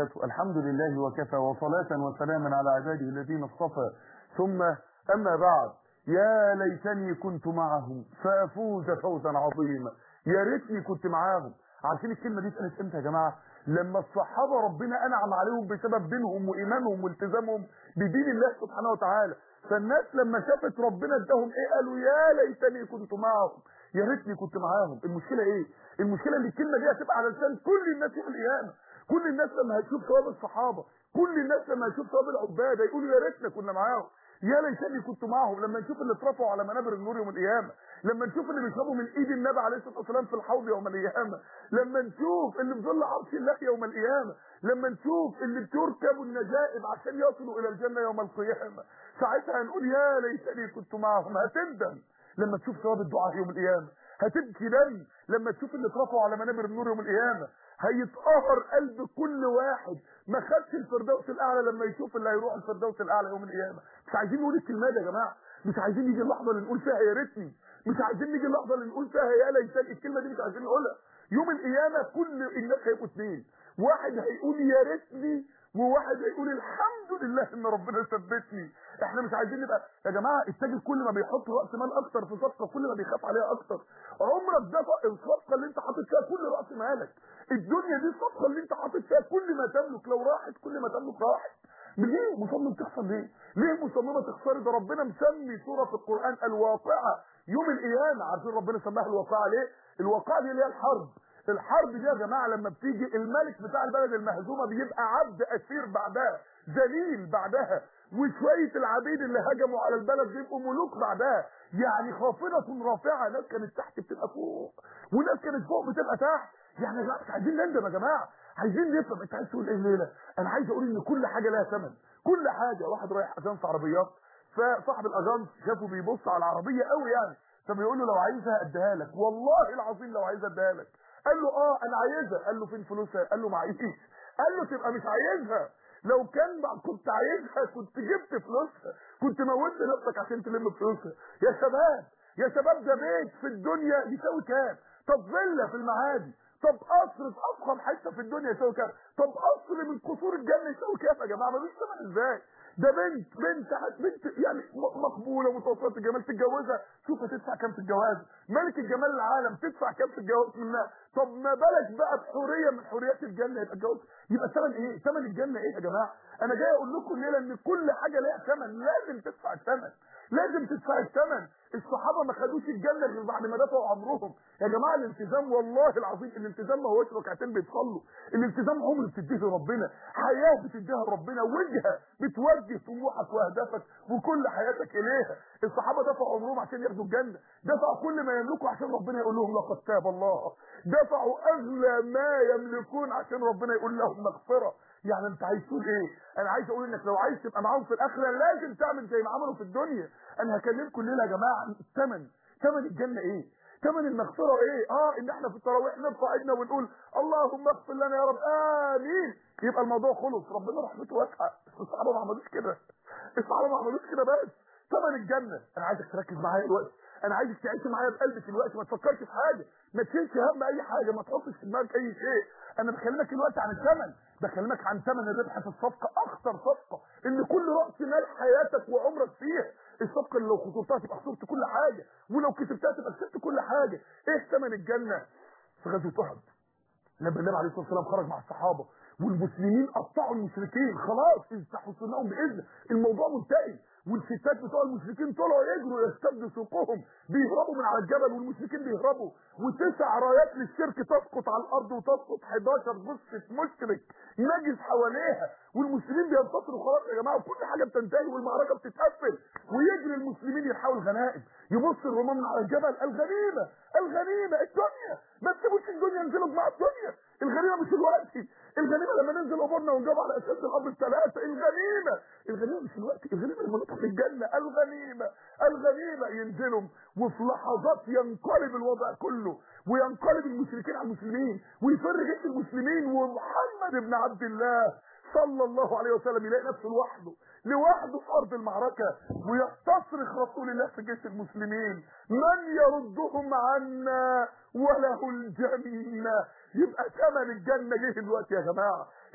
وبركاته الحمد لله وكفى وصلاة وسلاما على عباده الذين اصطفى ثم أما بعد يا ليتني كنت معهم فأفوز فوزا عظيما يا ريتني كنت معاهم عارفين الكلمة دي اتقالت امتى يا جماعة لما الصحابة ربنا أنعم عليهم بسبب دينهم وإيمانهم والتزامهم بدين الله سبحانه وتعالى فالناس لما شافت ربنا اداهم ايه قالوا يا ليتني كنت معهم يا ريتني كنت معاهم المشكلة ايه المشكلة ان الكلمة دي هتبقى على لسان كل الناس يوم القيامة كل الناس لما هتشوف ثواب الصحابة كل الناس لما هتشوف ثواب العباد هيقولوا يا ريتنا كنا معاهم يا ليتني كنت معاهم لما نشوف اللي اترفعوا على منابر النور يوم القيامه لما نشوف اللي بيشربوا من ايد النبي عليه الصلاه والسلام في الحوض يوم القيامه لما نشوف اللي في ظل عرش الله يوم القيامه لما نشوف اللي بتركبوا النجائب عشان يصلوا الى الجنه يوم القيامه ساعتها هنقول يا ليتني كنت معاهم هتندم لما تشوف ثواب الدعاء يوم القيامه هتبكي دم لما تشوف اللي اترفعوا على منابر النور يوم القيامه هيتقهر قلب كل واحد ما خدش الفردوس الاعلى لما يشوف اللي هيروح الفردوس الاعلى يوم القيامه مش عايزين نقول الكلمه دي يا جماعه مش عايزين نيجي اللحظه اللي نقول فيها يا ريتني مش عايزين نيجي اللحظه اللي نقول فيها يا ليتني الكلمه دي مش عايزين نقولها يوم القيامه كل الناس هيبقوا اثنين واحد هيقول يا ريتني وواحد هيقول الحمد لله ان ربنا ثبتني احنا مش عايزين نبقى يا جماعه التاجر كل ما بيحط راس مال اكتر في صفقه كل ما بيخاف عليها اكتر عمرك دفع الصفقه اللي انت حاطط فيها كل راس مالك الدنيا دي الصفقه اللي انت حاطط فيها كل ما تملك لو راحت كل ما تملك راحت ليه مصمم تخسر ليه ليه مصممه تخسري ده ربنا مسمي سوره في القران الواقعه يوم القيامه عارفين ربنا سماها الواقعه ليه الواقعه دي اللي هي الحرب الحرب دي يا جماعه لما بتيجي الملك بتاع البلد المهزومه بيبقى عبد اسير بعدها ذليل بعدها وشويه العبيد اللي هجموا على البلد بيبقوا ملوك بعدها يعني خافضه رافعه ناس كانت تحت بتبقى فوق وناس كانت فوق بتبقى تحت يعني لا مش عايزين نندم يا جماعه عايزين نفهم انت عايز تقول ايه الليله انا عايز اقول ان كل حاجه لها ثمن كل حاجه واحد رايح اجانس عربيات فصاحب الاجانس شافه بيبص على العربيه قوي يعني فبيقول له لو عايزها اديها لك والله العظيم لو عايزها اديها لك قال له اه انا عايزها قال له فين فلوسها قال له معيش قال له تبقى مش عايزها لو كان كنت عايزها كنت جبت فلوسها كنت موتت نفسك عشان تلم فلوسها يا شباب يا شباب ده بيت في الدنيا يساوي كام طب فيلا في المعادي طب قصر في افخم حته في الدنيا يساوي كام طب قصر من قصور الجنه يساوي كام يا جماعه ملوش ثمن ازاي ده بنت بنت بنت يعني مقبوله متوسطه الجمال تتجوزها شوف هتدفع كام في الجواز ملك الجمال العالم تدفع كام في الجواز منها طب ما بالك بقى بحوريه من حوريات الجنه يبقى الجواز يبقى ثمن ايه ثمن الجنه ايه يا جماعه انا جاي اقول لكم الليله ان كل حاجه ليها ثمن لازم تدفع الثمن لازم تدفع الثمن الصحابه ما خدوش الجنه غير بعد ما دفعوا عمرهم يا جماعه الالتزام والله العظيم الالتزام ما هوش ركعتين بيتصلوا الالتزام عمر بتديه لربنا حياه بتديها لربنا وجهه بتوجه طموحك واهدافك وكل حياتك اليها الصحابه دفعوا عمرهم عشان ياخدوا الجنه دفعوا كل ما يملكوا عشان ربنا يقول لهم لقد تاب الله دفعوا اغلى ما يملكون عشان ربنا يقول لهم مغفره يعني انت عايز تقول ايه انا عايز اقول انك لو عايز تبقى معاهم في الاخره لازم تعمل زي ما عملوا في الدنيا انا هكلمكم الليله يا جماعه عن الثمن ثمن الجنه ايه ثمن المغفره ايه اه ان احنا في التراويح نرفع ايدنا ونقول اللهم اغفر لنا يا رب امين يبقى الموضوع خلص ربنا رحمته واسعه الصحابه ما عملوش كده الصحابه ما عملوش كده بس ثمن الجنه انا عايزك تركز معايا دلوقتي انا عايزك تعيش معايا بقلبك دلوقتي ما تفكرش في حاجه ما تشيلش هم اي حاجه ما تحطش في دماغك اي شيء انا بكلمك دلوقتي عن الثمن بكلمك عن ثمن الربح في الصفقه اخطر صفقه ان كل راس مال حياتك وعمرك فيها الصفقه اللي لو خسرتها تبقى خسرت كل حاجه ولو كسبتها تبقى كسبت كل حاجه ايه ثمن الجنه في غزوه احد لما النبي عليه الصلاه والسلام خرج مع الصحابه والمسلمين قطعوا المشركين خلاص استحسناهم باذن الموضوع منتهي والستات بتوع المشركين طلعوا يجروا يستبدوا سوقهم بيهربوا من على الجبل والمشركين بيهربوا وتسع رايات للشرك تسقط على الارض وتسقط 11 جثه مشرك نجس حواليها والمسلمين بينتصروا خلاص يا جماعه وكل حاجه بتنتهي والمعركه بتتقفل ويجري المسلمين يحاولوا الغنائم يبص الرومان من على الجبل الغنيمه الغنيمه الدنيا ما تسيبوش الدنيا انزلوا مع الدنيا الغنيمه مش دلوقتي الغنيمه لما ننزل قبورنا ونجاوب على اساس الامر الثلاثه الغنيمه الغنيمه مش دلوقتي الغنيمه لما ندخل الجنه الغنيمه الغنيمه ينزلوا وفي لحظات ينقلب الوضع كله وينقلب المشركين على المسلمين ويفر جيش المسلمين ومحمد بن عبد الله صلى الله عليه وسلم يلاقي نفسه لوحده لوحده في ارض المعركه ويستصرخ رسول الله في جيش المسلمين من يردهم عنا وله الجنه يبقى ثمن الجنه جه دلوقتي يا جماعه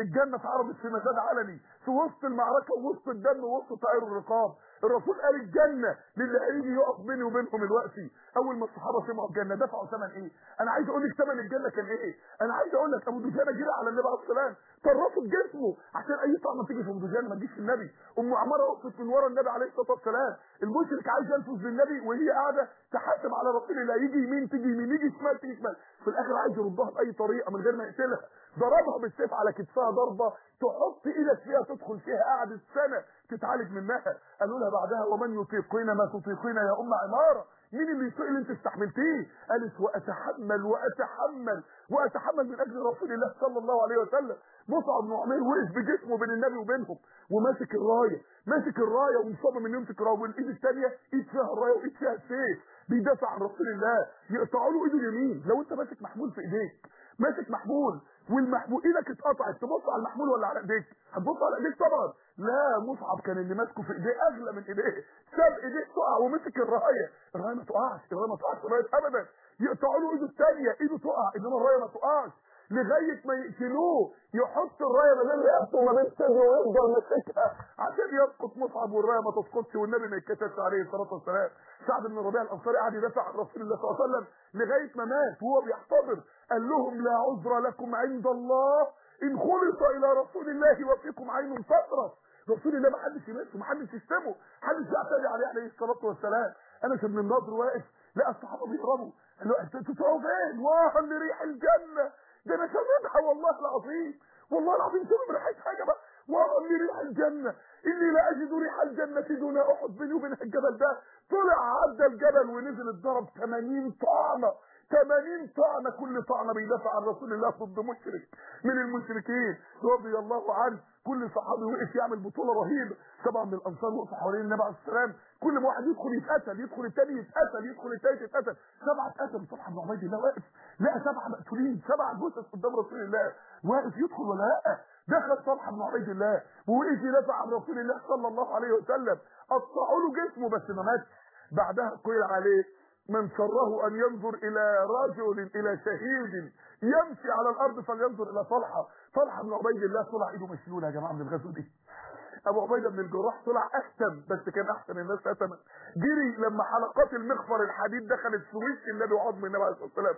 الجنه اتعرضت في مزاد علني في وسط المعركه ووسط الدم ووسط طائر الرقاب الرسول قال الجنه للي هيجي يقف بيني وبينهم دلوقتي اول ما الصحابه سمعوا الجنه دفعوا ثمن ايه انا عايز اقول لك ثمن الجنه كان ايه انا عايز اقول لك ابو دجانه جرى على النبي عليه السلام طرفت جسمه عشان اي طعمه تيجي في ابو دجانه ما تجيش في النبي ام عماره وقفت من ورا النبي عليه الصلاه والسلام المشرك عايز ينفذ بالنبي وهي قاعده تحاسب على رسول الله يجي يمين تيجي يمين يجي شمال تيجي شمال في الاخر عايز يردها باي طريقه من غير ما يقتلها ضربها بالسيف على كتفها ضربه تحط ايدك فيها تدخل فيها قعدت سنه تتعالج منها قالوا لها بعدها ومن يطيقين ما تطيقين يا ام عماره مين اللي يطيق اللي انت استحملتيه قالت واتحمل واتحمل واتحمل من اجل رسول الله صلى الله عليه وسلم مصعب بن عمير وقف بجسمه بين النبي وبينهم وماسك الرايه ماسك الرايه ومصمم انه يمسك الرايه والايد الثانيه ايد فيها الرايه وايد فيها السيف بيدافع عن رسول الله يقطعوا له ايده اليمين لو انت ماسك محمول في ايديك ماسك محمول والمحمول ايدك اتقطعت تبص على المحمول ولا على ايديك هتبص على ايديك طبعا لا مصعب كان اللي ماسكه في ايديه اغلى من ايديه ساب ايديه تقع ومسك الرايه الرايه ما تقعش الرايه ما تقعش الرايه ابدا يقطعوا له ايده الثانيه ايده تقع انما الرايه ما تقعش لغايه ما يقتلوه يحط الرايه ما بين رقبته وما بين صدره ويفضل ماسكها عشان يسقط مصعب والرايه ما تسقطش والنبي ما يتكتبش عليه الصلاه والسلام سعد بن الربيع الانصاري قعد يدافع عن رسول الله صلى الله عليه وسلم لغايه ما مات وهو بيحتضر قال لهم لا عذر لكم عند الله ان خلص الى رسول الله وفيكم عين تطرف رسول الله ما حدش يمسه ما حدش يشتمه حدش يعتدي عليه عليه الصلاه والسلام انس بن النضر واقف لقى الصحابه بيهربوا قال له انتوا تروحوا فين؟ واه لريح الجنه ده انا شممها والله العظيم والله العظيم شمم ريحتها يا جماعه واه لريح الجنه اني لا اجد ريح الجنه دون احد بيني وبين الجبل ده طلع عدى الجبل ونزل اتضرب 80 طعنه 80 طعنه كل طعنه بيدافع عن رسول الله ضد مشرك من المشركين رضي الله عنه كل صحابي وقف يعمل بطوله رهيبه سبعه من الانصار وقفوا حوالين النبي عليه السلام كل ما واحد يدخل يتقتل يدخل الثاني يتقتل يدخل الثالث يتقتل سبعه اتقتلوا طلحه بن عبيد الله واقف لقى سبعه مقتولين سبعه جثث قدام رسول الله واقف يدخل ولا لا دخل طلحه بن عبيد الله ووقف يدافع عن رسول الله صلى الله عليه وسلم قطعوا له جسمه بس ما ماتش بعدها قيل عليه من سره ان ينظر الى رجل الى شهيد يمشي على الارض فلينظر الى طلحه طلحه بن عبيد الله طلع ايده مشلوله يا جماعه من الغزوه دي ابو عبيده بن الجراح طلع احسن بس كان احسن الناس ختما جري لما حلقات المخفر الحديد دخلت في وش النبي وعظم النبي عليه الصلاه والسلام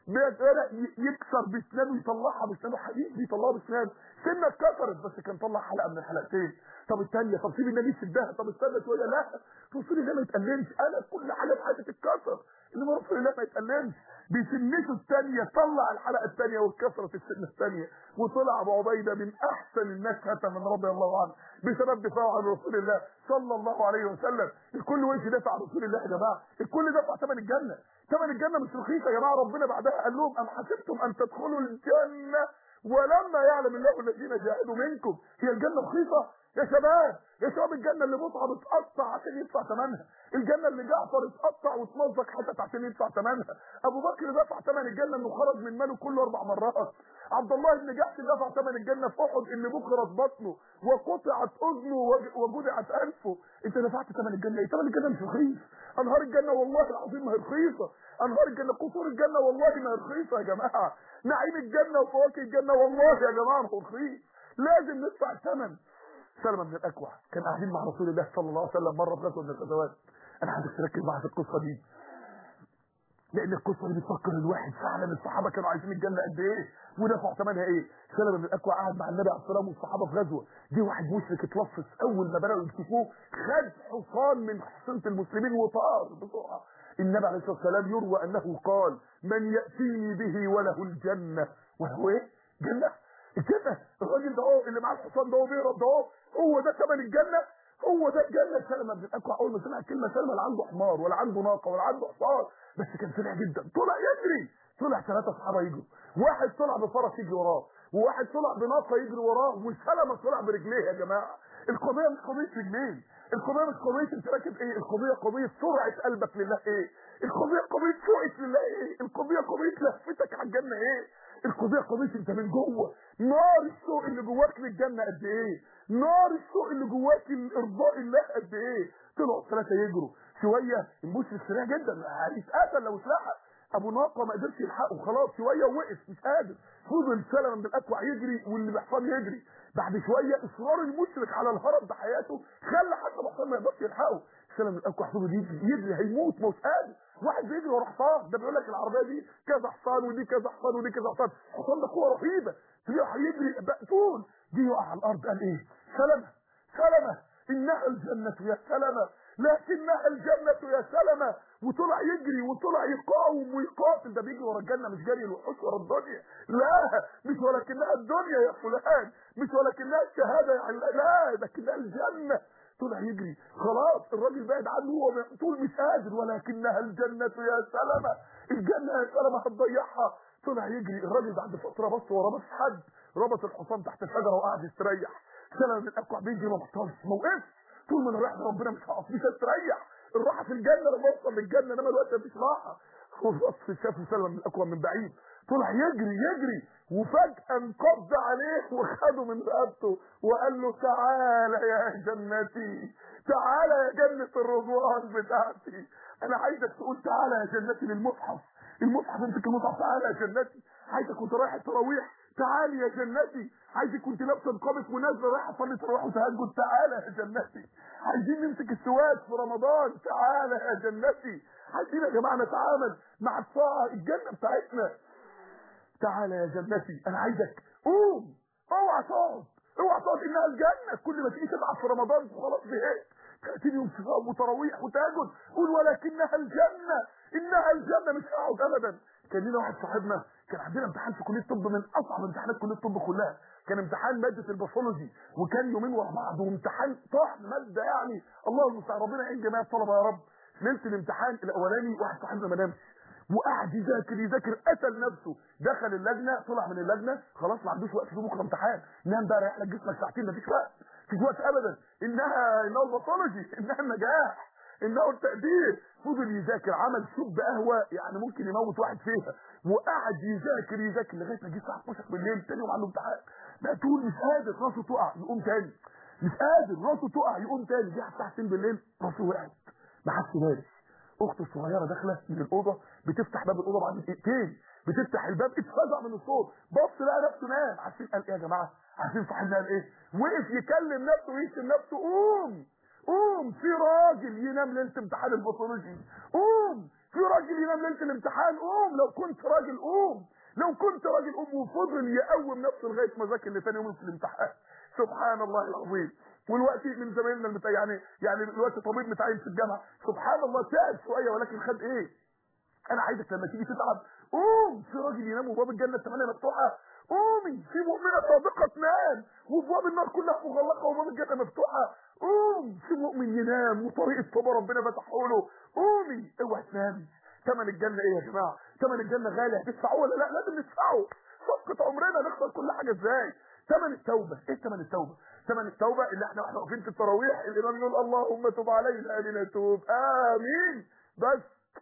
بدأ يكسر باسنانه يطلعها باسنانه حديد بيطلعها باسنانه سنه اتكسرت بس كان طلع حلقه من الحلقتين طب الثانيه طب سيب النبي يشدها طب استنى شويه لا رسول الله ما يتألمش انا كل حاجه في حياتي تتكسر انما رسول الله ما يتألمش بسنته الثانيه طلع الحلقه الثانيه واتكسرت السنه الثانيه وطلع ابو عبيده من احسن الناس ختما رضي الله عنه بسبب دفاعه عن رسول الله صلى الله عليه وسلم الكل وقف يدافع عن رسول الله يا جماعه الكل دفع ثمن الجنه ثمن الجنه مش رخيصه يا جماعه ربنا بعدها قال لهم ام حسبتم ان تدخلوا الجنه ولما يعلم الله الذين جاهدوا منكم هي الجنه رخيصه يا شباب يا شباب الجنه اللي مصعب اتقطع عشان يدفع ثمنها الجنه اللي جعفر اتقطع واتمزق حتت عشان يدفع ثمنها ابو بكر دفع ثمن الجنه انه خرج من ماله كله اربع مرات عبد الله بن جحش دفع ثمن الجنه في احد ان بكرت بطنه وقطعت اذنه وجدعت انفه انت دفعت ثمن الجنه ايه ثمن الجنه مش رخيص انهار الجنه والله العظيم ما هي رخيصه انهار الجنه قصور الجنه والله ما هي رخيصه يا جماعه نعيم الجنه وفواكه الجنه والله يا جماعه ما هو رخيص لازم ندفع الثمن سلمة من الأكوع كان قاعدين مع رسول الله صلى الله عليه وسلم مرة في غزوة من الغزوات أنا عايزك تركز معايا في القصة دي لأن القصة دي بتفكر الواحد فعلا الصحابة كانوا عايزين الجنة قد إيه ودفعوا ثمنها إيه سلمة من الأكوع قاعد مع النبي عليه الصلاة والسلام والصحابة في غزوة جه واحد مشرك اتلفظ أول ما بدأوا يمسكوه خد حصان من حصينة المسلمين وطار بسرعة النبي عليه الصلاة والسلام يروى أنه قال من يأتيني به وله الجنة وهو إيه؟ جنة الجنة الراجل ده اهو اللي معاه الحصان ده هو بيهرب ده اهو هو ده ثمن الجنة هو ده الجنة سلمة بن الأكوع أول ما سمع الكلمة سلمة لا عنده حمار ولا عنده ناقة ولا عنده حصان بس كان سريع جدا طلع يجري طلع ثلاثة صحابة يجروا واحد طلع بفرس يجري وراه وواحد طلع بناقة يجري وراه وسلمة طلع برجليه يا جماعة القضية مش قضية رجلين القضية مش قضية انت راكب ايه القضية قضية سرعة قلبك لله ايه القضية قضية شوقك لله ايه القضية قضية لفتك على الجنة ايه القضية قضية انت من جوه نار الشوق اللي جواك للجنة قد ايه نار الشوق اللي جواك لارضاء الله قد ايه طلعوا الثلاثة يجروا شوية المشرك سريع جدا هيتقتل لو اتلحق ابو ناقه ما قدرش يلحقه خلاص شويه وقف مش قادر فضل سلمة بن الاكوع يجري واللي بحصان يجري بعد شويه اصرار المشرك على الهرب بحياته خلى حتى بحصان ما يقدرش يلحقه سلمة بن الاكوع فضل يجري يجري هيموت ما هوش قادر واحد بيجري ورا حصان ده بيقول لك العربيه دي كذا حصان ودي كذا حصان ودي كذا حصان الحصان ده قوه رهيبه تلاقيه هيجري طول جه يقع على الارض قال ايه سلمة سلمة انها الجنه يا سلمة لكنها الجنة يا سلمة وطلع يجري وطلع يقاوم ويقاتل ده بيجري ورا الجنة مش جري الوحوش ورا الدنيا لا مش ولكنها الدنيا يا فلان مش ولكنها الشهادة يعني لا لكنها الجنة طلع يجري خلاص الراجل بعد عنه هو طول مش قادر ولكنها الجنة يا سلمة الجنة يا سلمة هتضيعها طلع يجري الراجل بعد فترة بص ورا بس حد ربط الحصان تحت الشجرة وقعد يستريح سلمة من الأكوع بيجري ما بطلش ما وقفش طول ما انا رايح ربنا مش هقف مش هستريح الراحه في الجنه لما اوصل للجنه انما الوقت مفيش راحه وبص شافه سلمى من الاقوى من بعيد طلع يجري يجري وفجاه انقض عليه وخده من رقبته وقال له تعالى يا جنتي تعالى يا جنه الرضوان بتاعتي انا عايزك تقول تعالى يا جنتي للمصحف المصحف امسك المصحف تعالى يا جنتي عايزك كنت رايح التراويح تعالي يا جنتي عايزك كنت لابسه نقابك ونازله رايحه تصلي تراويح وتهجد تعالى يا جنتي عايزين نمسك السواك في رمضان تعالى يا جنتي عايزين يا جماعه نتعامل مع الطاعه الجنه بتاعتنا تعالى يا جنتي انا عايزك قوم اوعى تقعد اوعى تقعد انها الجنه كل ما تيجي تتعب في رمضان خلاص زهقت 30 يوم صيام وتراويح وتهجد قول ولكنها الجنه انها الجنه مش هقعد ابدا كان لنا واحد صاحبنا كان عندنا امتحان في كليه الطب من اصعب امتحانات كليه الطب كلها كان امتحان ماده الباثولوجي وكان يومين ورا بعض وامتحان طحن ماده يعني الله المستعان ربنا يعين جميع الطلبه يا رب ليله الامتحان الاولاني واحد صاحبنا ما نامش وقعد يذاكر يذاكر قتل نفسه دخل اللجنه طلع من اللجنه خلاص ما عندوش وقت في بكره امتحان نام بقى ريح لك جسمك ساعتين مفيش وقت مفيش وقت ابدا انها انها الباثولوجي انها النجاح انه التقدير فضل يذاكر عمل شب قهوه يعني ممكن يموت واحد فيها وقعد يذاكر يذاكر لغايه ما جه الساعه 12 بالليل تاني يوم عنده امتحان بقى طول مش قادر راسه تقع يقوم تاني مش قادر راسه تقع يقوم تاني جه الساعه 2 بالليل راسه وقعت ما حدش دارس اخته الصغيره داخله من الاوضه بتفتح باب الاوضه بعد دقيقتين بتفتح الباب اتفزع من الصوت بص لقى نفسه نام عارفين قال ايه يا جماعه عارفين صاحبنا قال ايه وقف يكلم نفسه ويشتم نفسه قوم قوم في راجل ينام ليله امتحان الباثولوجي قوم في راجل ينام ليله الامتحان قوم لو كنت راجل قوم لو كنت راجل قوم وفضل يقوم نفسه لغايه ما ذاكر لثاني يوم في الامتحان سبحان الله العظيم والوقت من زمايلنا المت... يعني يعني دلوقتي طبيب متعين في الجامعه سبحان الله تعب شويه ولكن خد ايه انا عايزك لما تيجي تتعب قوم في راجل ينام وباب الجنه الثمانيه مفتوحه قومي في مؤمنه صادقه تنام وابواب النار كلها مغلقه وباب الجنه مفتوحه قوم في مؤمن ينام وطريق التوبه ربنا فتحه له قومي اوعي تنامي ثمن الجنه ايه يا جماعه ثمن الجنه غالي هتدفعوه ولا لا لازم ندفعه صفقه عمرنا نخسر كل حاجه ازاي ثمن التوبه ايه ثمن التوبه ثمن التوبه اللي احنا واحنا واقفين في التراويح الامام يقول اللهم تب علينا لنتوب امين بس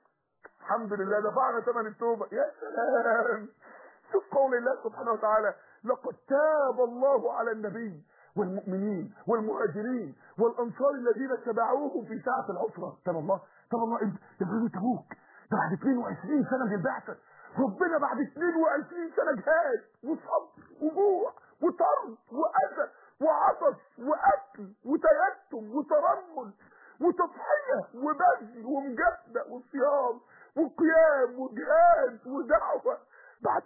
الحمد لله دفعنا ثمن التوبه يا سلام شوف قول الله سبحانه وتعالى لقد تاب الله على النبي والمؤمنين والمهاجرين والانصار الذين اتبعوه في ساعه العسره تاب الله تاب الله انت يا ابراهيم تبوك ده بعد 22 سنه من البعثه ربنا بعد 22 سنه جهاد وصبر وجوع وطرد واذى وعطش وقتل وتيتم وترمل وتضحيه وبذل ومجاهده وصيام وقيام وجهاد ودعوه بعد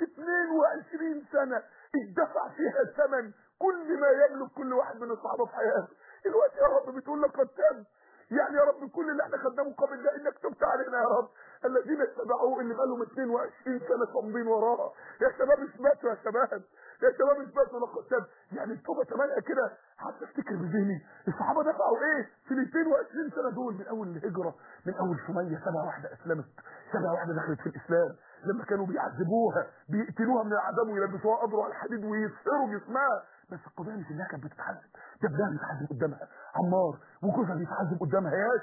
22 سنه اتدفع فيها ثمن كل ما يملك كل واحد من الصحابه في حياته الوقت يا رب بتقول لك قد تاب يعني يا رب كل اللي احنا خدناه مقابل ده انك تبت علينا يا رب الذين اتبعوه اللي بقالهم 22 سنه صامدين وراه يا شباب اثبتوا يا شباب يا شباب اثبتوا لقد تاب يعني التوبه تمام كده حتى افتكر بذهني الصحابه دفعوا ايه في ال 22 سنه دول من اول الهجره من اول سميه سنه واحده اسلمت سنه واحده دخلت في الاسلام لما كانوا بيعذبوها بيقتلوها من العذاب ويلبسوها قبر على الحديد ويسحروا جسمها بس القضيه مش انها كانت بتتعذب ده ابنها بيتعذب قدامها عمار وجوزها بيتعذب قدامها ياسر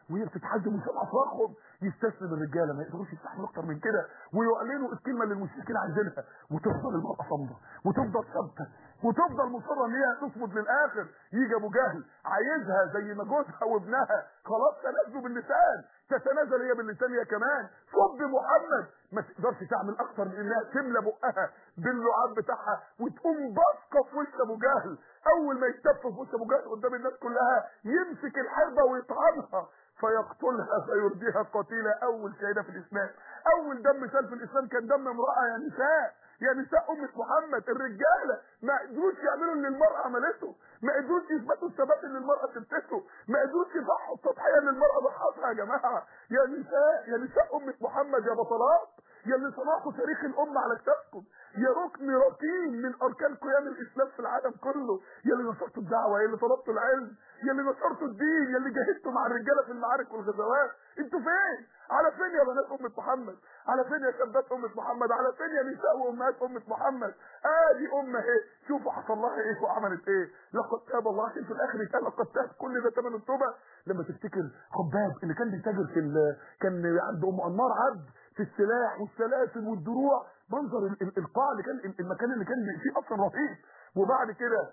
وهي بتتحزم وسمع صراخهم يستسلم الرجاله ما يقدروش يستحملوا اكتر من كده ويعلنوا الكلمه اللي المشركين عايزينها وتفضل المراه صامده وتفضل ثابته وتفضل مصره ان هي تصمد للاخر يجي ابو جهل عايزها زي ما جوزها وابنها خلاص تنازلوا باللسان تتنازل هي باللسان هي كمان صب محمد ما تقدرش تعمل اكتر من انها تملى بقها باللعاب بتاعها وتقوم باصقه في وش ابو جهل اول ما يتف في وش ابو جهل قدام الناس كلها يمسك الحربه ويطعنها فيقتلها فيرديها قتيلة أول شهيدة في الإسلام أول دم سال في الإسلام كان دم امرأة يا نساء يا نساء أمة محمد الرجالة ما قدروش يعملوا اللي المرأة عملته ما قدروش يثبتوا الثبات اللي المرأة ثبتته ما قدروش يضحوا التضحية اللي المرأة ضحتها يا جماعة يا نساء يا نساء أمة محمد يا بطلات يا اللي صنعتوا تاريخ الأمة على كتافكم يا ركن ركين من أركان قيام الإسلام في العالم كله يا اللي نصرتوا الدعوة يا اللي طلبتوا العلم يا اللي نصرتوا الدين يا اللي جاهدتوا مع الرجالة في المعارك والغزوات انتوا فين على فين يا بنات أمة محمد على فين يا شابات أمة محمد على فين يا نساء وأمهات أمة محمد ادي أمة ايه شوفوا حصل لها ايه وعملت ايه لقد تاب الله عشان في الآخر يتقال لقد تاب كل ده ثمن التوبة لما تفتكر خباب اللي كان بيتاجر في ال... كان عند أم أنمار عبد في السلاح والسلاسل والدروع منظر ال- ال- القاع اللي كان المكان اللي كان فيه اصلا رهيب وبعد كده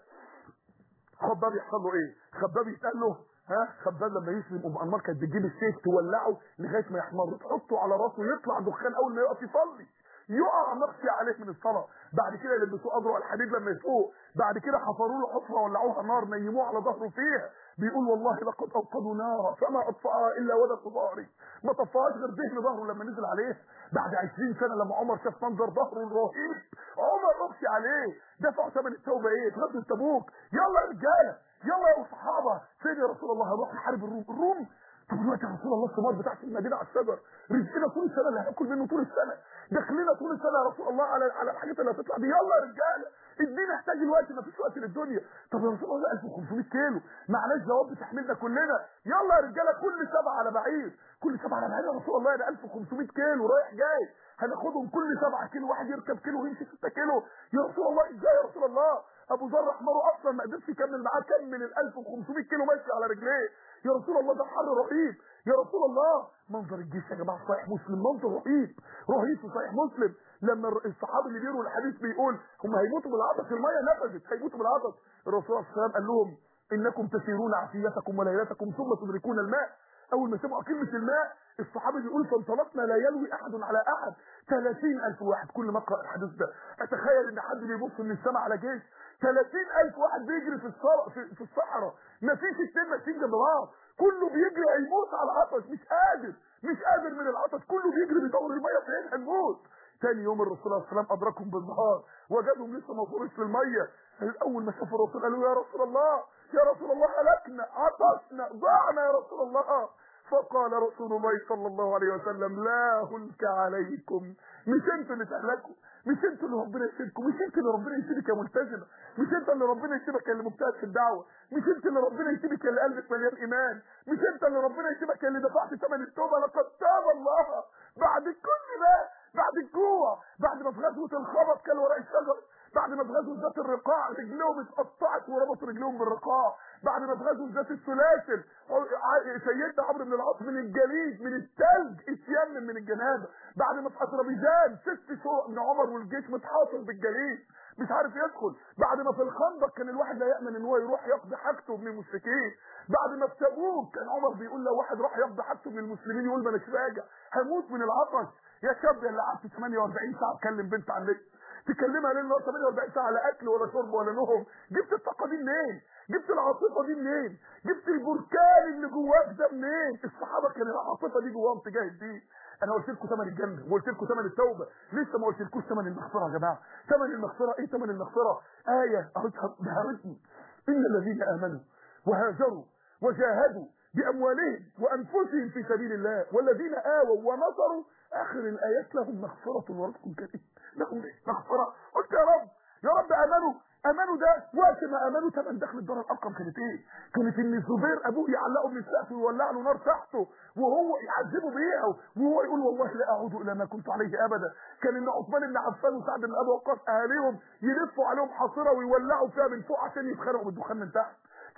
خباب يحصل له ايه خباب يتقال له ها خباب لما يسلم ام انمار كانت بتجيب السيف تولعه لغايه ما يحمر تحطه على راسه يطلع دخان اول ما يقف يصلي يقع نقصي عليه من الصلاه بعد كده يلبسوه اضرع الحديد لما يفوق بعد كده حفروا له حفره ولعوها نار نيموه على ظهره فيها بيقول والله لقد اوقدوا نارا فما اطفاها الا ودك ظهري ما طفاهاش غير دهن ظهره لما نزل عليه بعد 20 سنه لما عمر شاف منظر ظهره الرهيب عمر نقصي عليه دفعوا ثمن التوبه ايه في غزوه تبوك يلا يا رجاله يلا يا صحابه فين يا رسول الله هنروح نحارب الروم الروم طب دلوقتي يا رسول الله الثمار بتاعت المدينه على الشجر رزقنا طول السنه اللي هناكل منه طول السنه داخلنا طول السنه يا رسول الله على على الحاجات اللي هتطلع دي يلا يا رجاله الدين يحتاج الوقت ما فيش وقت للدنيا طب يا رسول الله 1500 كيلو معناش جواب بتحملنا كلنا يلا يا رجاله كل سبعه على بعير كل سبعه على بعير يا رسول الله ده 1500 كيلو رايح جاي هناخدهم كل سبعة كيلو واحد يركب كيلو ويمشي 6 كيلو يا رسول الله ازاي يا رسول الله ابو ذر حماره اصلا ما قدرش يكمل معاه كمل ال 1500 كيلو ماشي على رجليه يا رسول الله ده حر رهيب يا رسول الله منظر الجيش يا جماعه في صحيح مسلم منظر رهيب رهيب في صحيح مسلم لما الر- الصحابي اللي بيقولوا الحديث بيقول هم هيموتوا بالعطش الميه نفذت هيموتوا بالعطش الرسول صلى الله عليه وسلم قال لهم انكم تسيرون عافيتكم وليلتكم ثم تدركون الماء اول ما سمعوا كلمه الماء الصحابي بيقول فانطلقنا لا يلوي احد على احد 30000 واحد كل ما اقرا الحديث ده اتخيل ان حد بيبص من السماء على جيش 30000 واحد بيجري في الصحراء في, في الصحراء مفيش اتنين ماشيين جنب بعض كله بيجري هيموت على العطش مش قادر مش قادر من العطش كله بيجري بيدور الميه فين هنموت تاني يوم الرسول صلى الله عليه وسلم ادركهم بالنهار وجدهم لسه ما وصلوش للميه اول ما شافوا الرسول قالوا يا رسول الله يا رسول الله هلكنا عطشنا ضعنا يا رسول الله فقال رسول الله صلى الله عليه وسلم لا هلك عليكم مش انتوا اللي تهلكوا مش انتوا اللي ربنا يسيبكم مش انتوا اللي ربنا يسيبك يا ملتزمه مش انت اللي ربنا يسيبك يا اللي مجتهد في الدعوه مش انت اللي ربنا يسيبك يا اللي قلبك مليان ايمان مش انت اللي ربنا يسيبك يا اللي دفعت ثمن التوبه لقد تاب الله بعد كل ده بعد الجوع بعد ما في غزوه الخبط كان وراء الشجر بعد ما في غزوه ذات الرقاع رجلهم اتقطعت وربطوا رجلهم بالرقاع بعد ما في غزوه ذات السلاسل ع- سيدنا عمرو بن العاص من الجليد من الثلج اتيمم من الجنابه بعد ما في اذربيجان ست شهور من عمر والجيش متحاصر بالجليد مش عارف يدخل بعد ما في الخندق كان الواحد لا يامن ان هو يروح يقضي حاجته من المشركين بعد ما في تبوك كان عمر بيقول لو واحد راح يقضي حاجته من المسلمين يقول ما اناش راجع هموت من العطش يا شاب يا اللي قعدت 48 ساعه تكلم بنت عن النت تكلمها ليل نهار 48 ساعه لا اكل ولا شرب ولا نوم جبت الطاقه دي منين جبت العاطفه دي منين جبت البركان اللي جواك ده منين الصحابه كان العاطفه دي جواهم تجاه الدين انا قلت لكم ثمن الجنه وقلت لكم ثمن التوبه لسه ما قلتلكوش ثمن المغفره يا جماعه ثمن المغفره ايه ثمن المغفره ايه قريتها بهرتني ان الذين امنوا وهاجروا وجاهدوا باموالهم وانفسهم في سبيل الله والذين اووا ونصروا اخر الايات لهم مغفره ورزق كريم لهم إيه؟ مغفره قلت يا رب يا رب امنوا امنوا ده وقت ما امنوا ثمن دخل الدار الارقم كانت ايه؟ كانت ان الزبير ابوه يعلقه من السقف ويولع له نار تحته وهو يعذبه بيها وهو يقول والله لا اعود الى ما كنت عليه ابدا كان ان عثمان بن عفان وسعد بن ابي وقاص اهاليهم يلفوا عليهم حاصره ويولعوا فيها من فوق عشان يتخانقوا بالدخان من تحت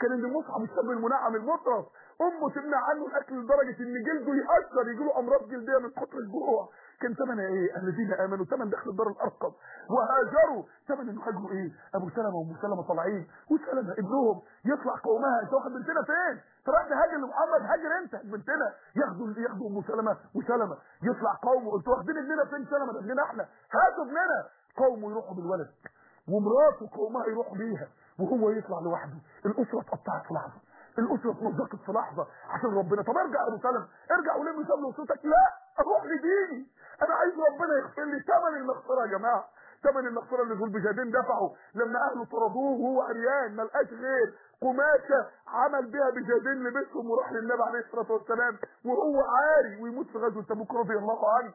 كان ان مصعب الشاب المنعم المطرف امه تمنع عنه الاكل لدرجه ان جلده يأثر يجي له امراض جلديه من كتر الجوع كان ثمنها ايه الذين امنوا ثمن دخل الدار الارقم وهاجروا ثمن انه هاجروا ايه ابو سلمه وام سلمه طالعين وسلمه ابنهم يطلع قومها انت واخد بنتنا فين طلعت هاجر لمحمد هاجر انت بنتنا ياخدوا ياخدوا ام سلمه وسلمه يطلع قومه انتوا واخدين ابننا فين سلمه ده ابننا احنا هاتوا ابننا قومه يروحوا بالولد ومراته قومها يروحوا بيها وهو يطلع لوحده الاسره اتقطعت في لحظه الاسره اتمزقت في لحظه عشان ربنا طب ارجع يا ابو سلمه ارجع ولم سلم وصوتك لا اروح لديني انا عايز ربنا يغفر لي ثمن المغفره يا جماعه ثمن المغفره اللي ذو البجادين دفعوا لما اهله طردوه وهو عريان ما لقاش غير قماشه عمل بها بجادين لبسهم وراح للنبي عليه الصلاه والسلام وهو عاري ويموت في غزوه تبوك رضي الله عنه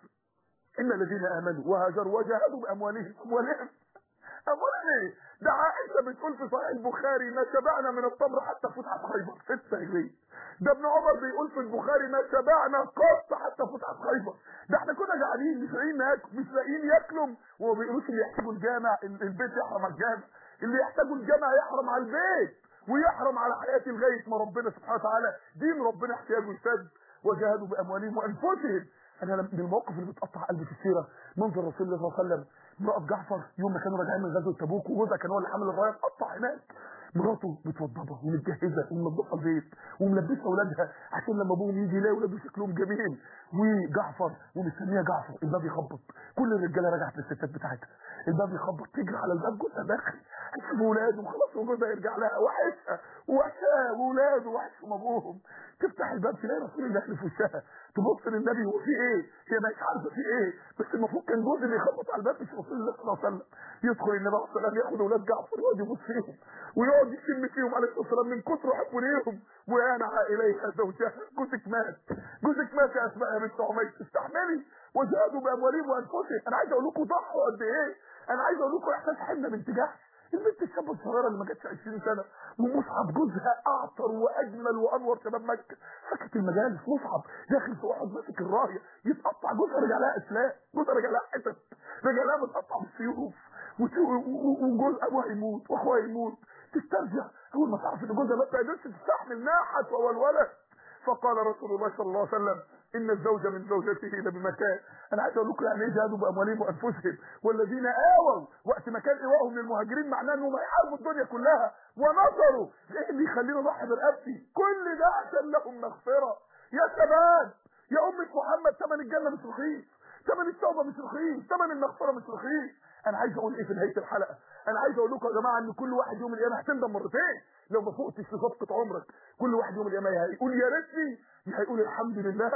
ان الذين امنوا وهاجروا وجاهدوا باموالهم اموالهم اموالهم ايه ده عائشه بتقول في صحيح البخاري ما شبعنا من التمر حتى فتحت خيبر ستة جنيه ده ابن عمر بيقول في البخاري ما شبعنا قط حتى فتحت خيبر ده احنا كنا جعانين مش لاقيين ناكل مش لاقيين ياكلوا وما بيقولوش اللي يحتاجوا الجامع البيت يحرم على الجامع اللي يحتاجوا الجامع يحرم على البيت ويحرم على حياتي لغايه ما ربنا سبحانه وتعالى دين ربنا احتياجه يسد وجاهدوا باموالهم وانفسهم انا لم- من المواقف اللي بتقطع قلبي في السيره منظر رسول الله صلى الله عليه وسلم امراه جعفر يوم ما كانوا راجعين من غزوه تبوك وجوزها كان هو اللي حامل الرايه اتقطع هناك مراته متوضبه ومتجهزه ومنظفه البيت وملبسه اولادها عشان لما ابوهم يجي يلاقي اولاده شكلهم جميل وجعفر ومستنيه جعفر الباب يخبط كل الرجاله رجعت للستات بتاعتها الباب يخبط تجري على الباب جوزها داخل هتسيب اولاده وخلاص وجوزها يرجع لها وحشها وحشها واولاده وحشهم ابوهم تفتح الباب تلاقي رسول الله في وشها تبص للنبي هو في ايه هي مش عارفه في ايه بس المفروض كان جوز اللي يخبط على الباب مش رسول الله صلى الله عليه وسلم يدخل النبي عليه الصلاه والسلام ياخد اولاد جعفر ويقعد يبص فيهم ويقعد يشم فيهم عليه الصلاه والسلام من كثر حبه ليهم وينعى اليها زوجها جوزك مات جوزك مات يا اسماء يا بنت عميس استحملي وجاهدوا باموالهم وانفسهم انا عايز اقول لكم ضحوا قد ايه انا عايز اقول لكم احساس حنه بنت جحش البنت الشابه الصغيره اللي ما جاتش 20 سنه ومصعب جوزها اعطر واجمل وانور شباب مكه سكت المجالس مصعب داخل في واحد ماسك الرايه يتقطع جوزها رجع لها اسلاك جوزها رجع لها حتت رجع لها متقطع بالسيوف وت- و- و- وجوز ابوها يموت واخوها يموت تسترجع اول ما تعرف ان جوزها ما تقدرش تستحمل ناحت وهو الولد فقال رسول الله صلى الله عليه وسلم ان الزوج من زوجته لبمكان انا عايز اقول لكم يعني ايه جهادوا باموالهم وانفسهم والذين اووا وقت ما كان ايواهم للمهاجرين معناه انهم هيحاربوا الدنيا كلها ونصروا ايه اللي يخلينا نضحي برقبتي كل ده عشان لهم مغفره يا شباب يا امه محمد ثمن الجنه مش رخيص ثمن التوبه مش رخيص ثمن المغفره مش رخيص انا عايز اقول ايه في نهايه الحلقه انا عايز اقول لكم يا جماعه ان كل واحد يوم القيامه هتندم مرتين لو ما فوقتش في صفقه عمرك كل واحد يوم القيامه يا هيقول يا ريتني يا هيقول الحمد لله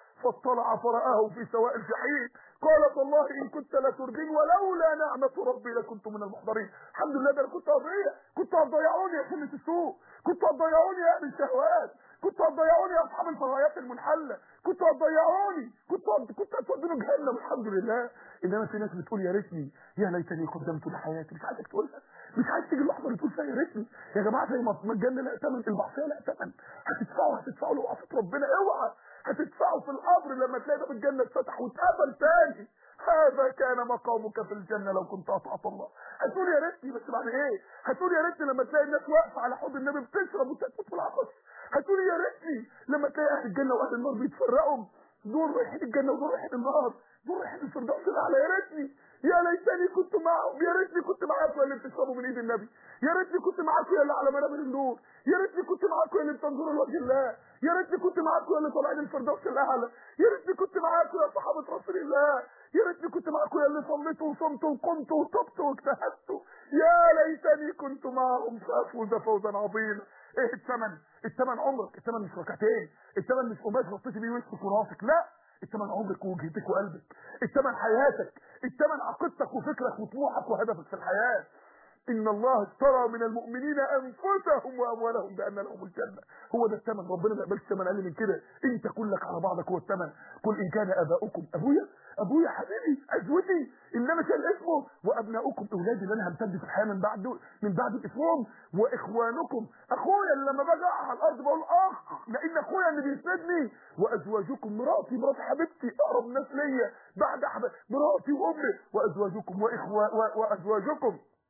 فاطلع فرآه في سواء الجحيم قال والله ان كنت لتردين ولولا نعمه ربي لكنت من المحضرين الحمد لله ده انا كنت هضيع كنت هتضيعوني يا سنه السوق كنت هتضيعوني يا اهل الشهوات كنت هتضيعوني يا اصحاب الفضايات المنحله كنت هتضيعوني كنت هت- كنت هتودوني جهنم الحمد لله انما في ناس بتقول يا ريتني يا ليتني قدمت لحياتي مش عايزك تقولها مش عايز تيجي اللحظه اللي تقول فيها يا ريتني يا جماعه زي ما ما الجنه لا ثمن المعصيه لا ثمن هتدفعوا هتدفعوا لو عصيت ربنا اوعى هتدفعوا في القبر لما تلاقي باب الجنه اتفتح واتقفل تاني هذا كان مقامك في الجنه لو كنت اطعت الله هتقول يا ريتني بس بعد ايه هتقول يا ريتني لما تلاقي الناس واقفه على حوض النبي بتشرب وتموت في العطش هتقول يا ريتني لما تلاقي اهل الجنه واهل النار بيتفرقوا دول رايحين الجنه ودول رايحين النار دول رايحين الفردوس الاعلى يا ريتني يا ليتني كنت معهم يا ريتني كنت معاكم يا اللي بتشربوا من ايد النبي يا ريتني كنت معاكم يا اللي على منابر النور يا ريتني كنت معاكم يا اللي بتنظروا لوجه الله يا ريتني كنت معاكم يا اللي طالعين الفردوس الاعلى يا ريتني كنت معاكم يا صحابه رسول الله يا ريتني كنت معاكم يا اللي صليتوا وصمتوا وقمتوا وتبتوا واجتهدتوا يا ليتني كنت معهم فافوز فوزا عظيما ايه الثمن الثمن عمرك الثمن مش ركعتين الثمن مش قماش غطيتي بيه وشك وراسك لا الثمن عمرك ووجهتك وقلبك الثمن حياتك الثمن عقيدتك وفكرك وطموحك وهدفك في الحياه ان الله اشترى من المؤمنين انفسهم واموالهم بان لهم الجنه هو ده الثمن ربنا ما يقبلش ثمن اقل من كده انت كلك على بعضك هو الثمن قل ان كان اباؤكم ابويا ابويا حبيبي عزوتي اللي انا شايل اسمه وابناؤكم اولادي اللي انا همتد في الحياه من بعد من بعد اسمهم واخوانكم اخويا اللي لما باجي أقع على الارض بقول اخ لان اخويا اللي بيسندني وازواجكم مراتي مرات حبيبتي اقرب ناس ليا بعد أحب... مراتي وامي وازواجكم واخوة و... وازواجكم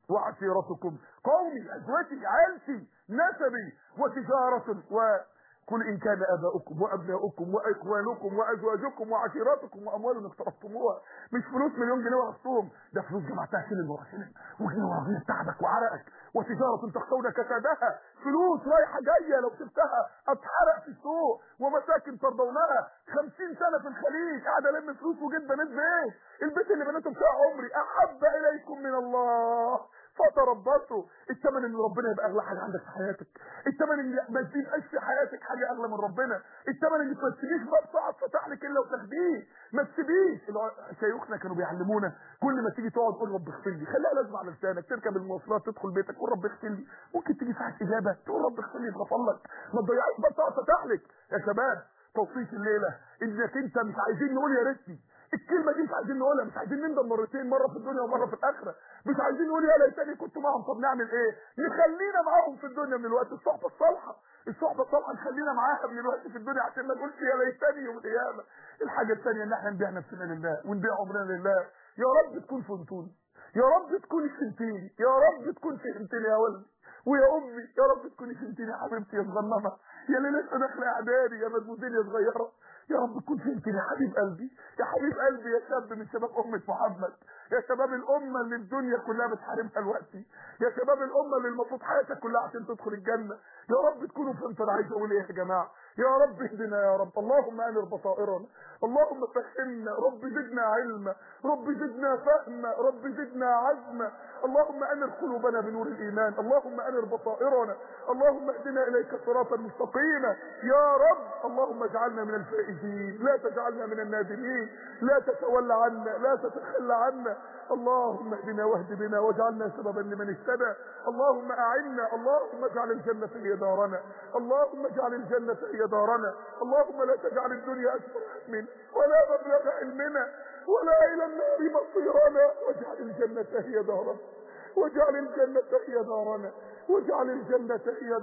وعشيرتكم قومي أزواجي عيلتي نسبي وتجارة و قل إن كان آباؤكم وأبناؤكم وإخوانكم وأزواجكم وعشيرتكم وأموال اقترفتموها مش فلوس مليون جنيه ورثتهم ده فلوس جمعتها سنين ورا سنين وجنيه ورا جنيه تعبك وعرقك وتجارة تخشون كسادها فلوس رايحة جاية لو سبتها أتحرق في السوق ومساكن ترضونها خمسين سنة في الخليج قاعد ألم فلوس وجيت بنيت بيت البيت اللي بنيته بتاع عمري أحب إليكم من الله فتربصوا الثمن ان ربنا يبقى اغلى حاجه عندك في حياتك الثمن ان ما تبقاش في حياتك حاجه اغلى من ربنا الثمن ان ما تسيبيش باب صعب فتح لك الا وتاخديه ما تسيبيش شيوخنا كانوا بيعلمونا كل ما تيجي تقعد قول رب اغفر لي خليها لازمه على لسانك تركب المواصلات تدخل بيتك قول رب اغفر لي ممكن تيجي ساعه اجابه تقول رب اغفر لي اتغفر لك ما تضيعش باب صعب فتح لك يا شباب توصيه الليله انك انت مش عايزين نقول يا ريتني الكلمه دي مش عايزين نقولها مش عايزين نندم مرتين مره في الدنيا ومره في الاخره مش عايزين نقول يا ليتني كنت معاهم طب نعمل ايه نخلينا معاهم في الدنيا من الوقت الصحبه الصالحه الصحبه الصالحه نخلينا معاها من الوقت في الدنيا عشان ما نقولش يا ليتني يوم القيامه الحاجه الثانيه ان احنا نبيع نفسنا لله ونبيع عمرنا لله يا رب تكون فهمتوني يا رب تكوني فهمتيني يا رب تكون فهمتني يا ولدي ويا امي يا رب تكوني فهمتيني يا حبيبتي يا صغننه يا اللي لسه داخله اعدادي يا مدموزين يا صغيره يا رب تكون فهمتني يا حبيب قلبي يا حبيب قلبي يا شاب من شباب أمة محمد يا شباب الأمة اللي الدنيا كلها بتحاربها دلوقتي يا شباب الأمة اللي المفروض حياتك كلها عشان تدخل الجنة يا رب تكونوا فهمتوا أنا عايز أقول إيه يا جماعة يا رب اهدنا يا رب اللهم انر بصائرنا اللهم فهمنا رب زدنا علما رب زدنا فهما رب زدنا عزما اللهم انر قلوبنا بنور الايمان اللهم انر بصائرنا اللهم اهدنا اليك صراطا مستقيما يا رب اللهم اجعلنا من الفائزين لا تجعلنا من النادمين لا تتولى عنا لا تتخلى عنا اللهم اهدنا واهد بنا واجعلنا سببا لمن اهتدى اللهم اعنا اللهم اجعل الجنة هي دارنا اللهم اجعل الجنة هي دارنا اللهم لا تجعل الدنيا اكبر همنا ولا مبلغ علمنا ولا الى النار مصيرنا واجعل الجنة هي دارنا واجعل الجنة هي دارنا واجعل الجنة هي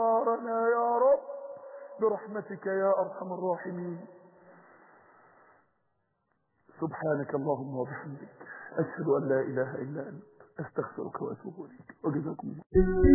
دارنا يا رب برحمتك يا ارحم الراحمين سبحانك اللهم وبحمدك أشهد أن لا إله إلا أنت أستغفرك وأتوب إليك وجزاكم الله